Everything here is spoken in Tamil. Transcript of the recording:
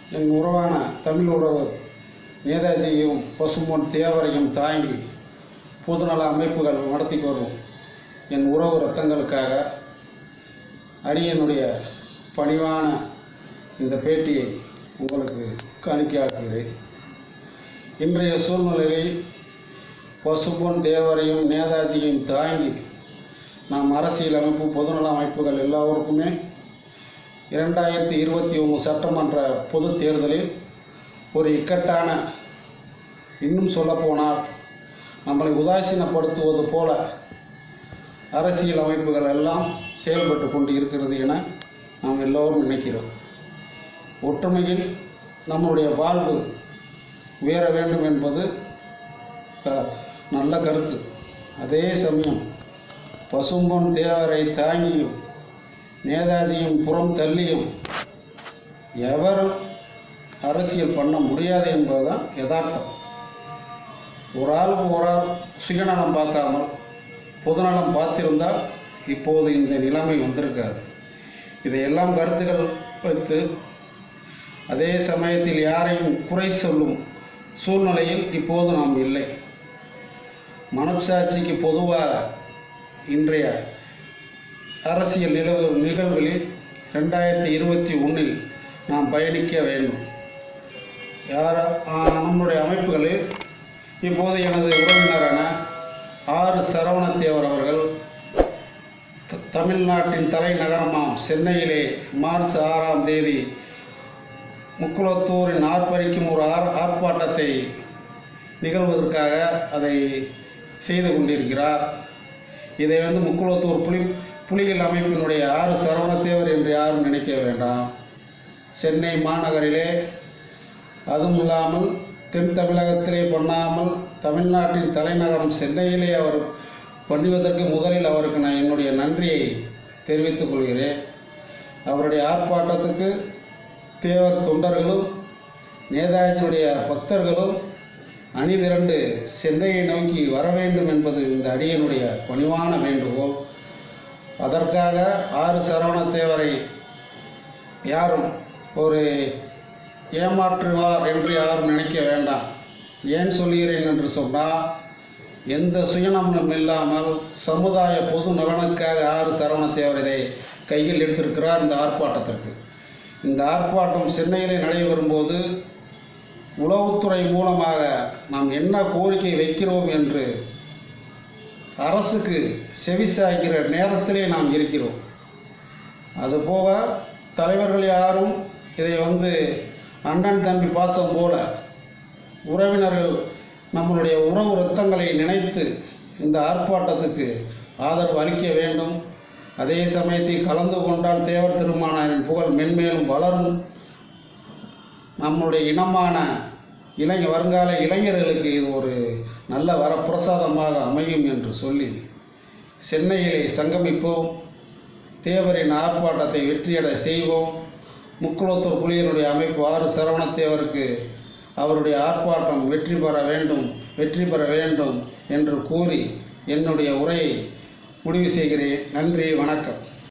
என் உறவான தமிழ் உறவு நேதாஜியும் பசும்பொன் தேவரையும் தாங்கி பொதுநல அமைப்புகள் நடத்தி வரும் என் உறவு ரத்தங்களுக்காக அடியனுடைய பணிவான இந்த பேட்டியை உங்களுக்கு காணிக்கையாக்குகிறேன் இன்றைய சூழ்நிலையில் பசும்பொன் தேவரையும் நேதாஜியும் தாங்கி நாம் அரசியல் அமைப்பு பொதுநல அமைப்புகள் எல்லாருக்குமே இரண்டாயிரத்தி இருபத்தி ஒன்று சட்டமன்ற பொதுத் தேர்தலில் ஒரு இக்கட்டான இன்னும் சொல்லப்போனால் நம்மளை உதாசீனப்படுத்துவது போல அரசியல் அமைப்புகள் எல்லாம் செயல்பட்டு கொண்டு இருக்கிறது என நாம் எல்லோரும் நினைக்கிறோம் ஒற்றுமையில் நம்முடைய வாழ்வு உயர வேண்டும் என்பது க- நல்ல கருத்து அதே சமயம் பசும்பொன் தேவரை தாங்கியும் நேதாஜியும் புறம் தள்ளியும் எவரும் அரசியல் பண்ண முடியாது என்பதுதான் யதார்த்தம் ஒரு ஆளுக்கு ஒரு ஆள் சுயநலம் பார்க்காமல் பொதுநலம் பார்த்திருந்தால் இப்போது இந்த நிலைமை வந்திருக்காது இதையெல்லாம் கருத்துக்கள் வைத்து அதே சமயத்தில் யாரையும் குறை சொல்லும் சூழ்நிலையில் இப்போது நாம் இல்லை மனச்சாட்சிக்கு பொதுவாக இன்றைய அரசியல் நிலவு நிகழ்வுகளில் ரெண்டாயிரத்தி இருபத்தி ஒன்றில் நாம் பயணிக்க வேண்டும் யார் ஆ, நம்முடைய அமைப்புகளில் இப்போது எனது உறவினரான ஆர் சரவணத்தேவர் அவர்கள் த- தமிழ்நாட்டின் தலைநகரமாம் சென்னையிலே மார்ச் ஆறாம் தேதி முக்குளத்தூரின் ஆர்ப்பரிக்கும் ஒரு ஆர் ஆர்ப்பாட்டத்தை நிகழ்வதற்காக அதை செய்து கொண்டிருக்கிறார் இதை வந்து முக்குளத்தூர் புலி புலிகள் அமைப்பினுடைய ஆறு சரவணத்தேவர் என்று யாரும் நினைக்க வேண்டாம் சென்னை மாநகரிலே அதுவும் இல்லாமல் தென் தமிழகத்திலே பண்ணாமல் தமிழ்நாட்டின் தலைநகரம் சென்னையிலே அவர் பண்ணுவதற்கு முதலில் அவருக்கு நான் என்னுடைய நன்றியை தெரிவித்துக் கொள்கிறேன் அவருடைய ஆர்ப்பாட்டத்துக்கு தேவர் தொண்டர்களும் நேதாஜியுடைய பக்தர்களும் அணிதிரண்டு சென்னையை நோக்கி வர வேண்டும் என்பது இந்த அடியனுடைய பணிவான வேண்டுகோள் அதற்காக ஆறு சரவணத்தேவரை யாரும் ஒரு ஏமாற்றுவார் என்று யாரும் நினைக்க வேண்டாம் ஏன் சொல்கிறேன் என்று சொன்னால் எந்த சுயநலம் இல்லாமல் சமுதாய பொது நலனுக்காக ஆறு சரவணத்தேவர் இதை கையில் எடுத்திருக்கிறார் இந்த ஆர்ப்பாட்டத்திற்கு இந்த ஆர்ப்பாட்டம் சென்னையிலே நடைபெறும்போது உளவுத்துறை மூலமாக நாம் என்ன கோரிக்கை வைக்கிறோம் என்று அரசுக்கு செவிசாய்க்கிற நேரத்திலே நாம் இருக்கிறோம் அதுபோக தலைவர்கள் யாரும் இதை வந்து அண்ணன் தம்பி பாசம் போல உறவினர்கள் நம்மளுடைய உறவு ரத்தங்களை நினைத்து இந்த ஆர்ப்பாட்டத்துக்கு ஆதரவு அளிக்க வேண்டும் அதே சமயத்தில் கலந்து கொண்டால் தேவர் திருமானாரின் புகழ் மென்மேலும் வளரும் நம்முடைய இனமான இளைஞ வருங்கால இளைஞர்களுக்கு இது ஒரு நல்ல வரப்பிரசாதமாக அமையும் என்று சொல்லி சென்னையிலே சங்கமிப்போம் தேவரின் ஆர்ப்பாட்டத்தை வெற்றியடை செய்வோம் முக்குளத்தூர் புலிகளுடைய அமைப்பு ஆறு சரவணத்தேவருக்கு அவருடைய ஆர்ப்பாட்டம் வெற்றி பெற வேண்டும் வெற்றி பெற வேண்டும் என்று கூறி என்னுடைய உரையை முடிவு செய்கிறேன் நன்றி வணக்கம்